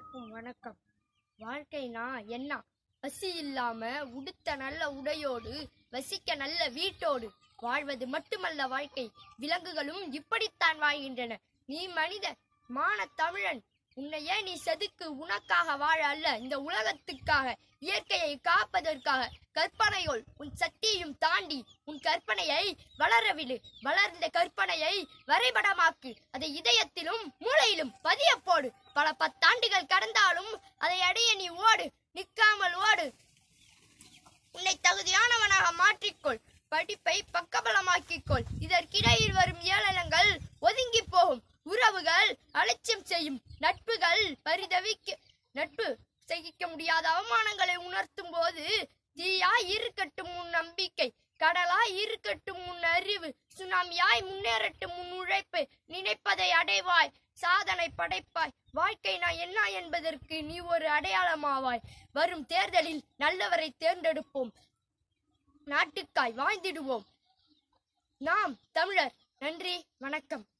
அனைவருக்கும் வணக்கம் வாழ்க்கைனா என்ன பசி இல்லாம உடுத்த நல்ல உடையோடு வசிக்க நல்ல வீட்டோடு வாழ்வது மட்டுமல்ல வாழ்க்கை விலங்குகளும் இப்படித்தான் வாழ்கின்றன நீ மனித மான தமிழன் உன்னையே நீ செதுக்கு உனக்காக வாழ அல்ல இந்த உலகத்துக்காக இயற்கையை காப்பதற்காக கற்பனையோள் உன் சக்தியையும் தாண்டி உன் கற்பனையை வளரவிடு வளர்ந்த கற்பனையை வரைபடமாக்கு அதை இதயத்திலும் மூளையிலும் பதிய போடு பல பத்தாண்டுகள் கடந்தாலும் அதை அடைய நீ ஓடு நிற்காமல் ஓடு உன்னை தகுதியானவனாக மாற்றிக்கொள் படிப்பை பக்கபலமாக்கிக்கொள் இதற்கிடையில் வரும் ஏளனங்கள் ஒதுங்கி போகும் உறவுகள் அலட்சியம் செய்யும் நட்புகள் பரிதவிக்க நட்பு சகிக்க முடியாத அவமானங்களை உணர்த்தும் போது தீயாய் இருக்கட்டும் உன் நம்பிக்கை கடலாய் இருக்கட்டும் உன் அறிவு சுனாமியாய் முன்னேறட்டும் உன் உழைப்பு நினைப்பதை அடைவாய் சாதனை படைப்பாய் வாழ்க்கை நான் என்ன என்பதற்கு நீ ஒரு அடையாளமாவாய் வரும் தேர்தலில் நல்லவரை தேர்ந்தெடுப்போம் நாட்டுக்காய் வாழ்ந்திடுவோம் நாம் தமிழர் நன்றி வணக்கம்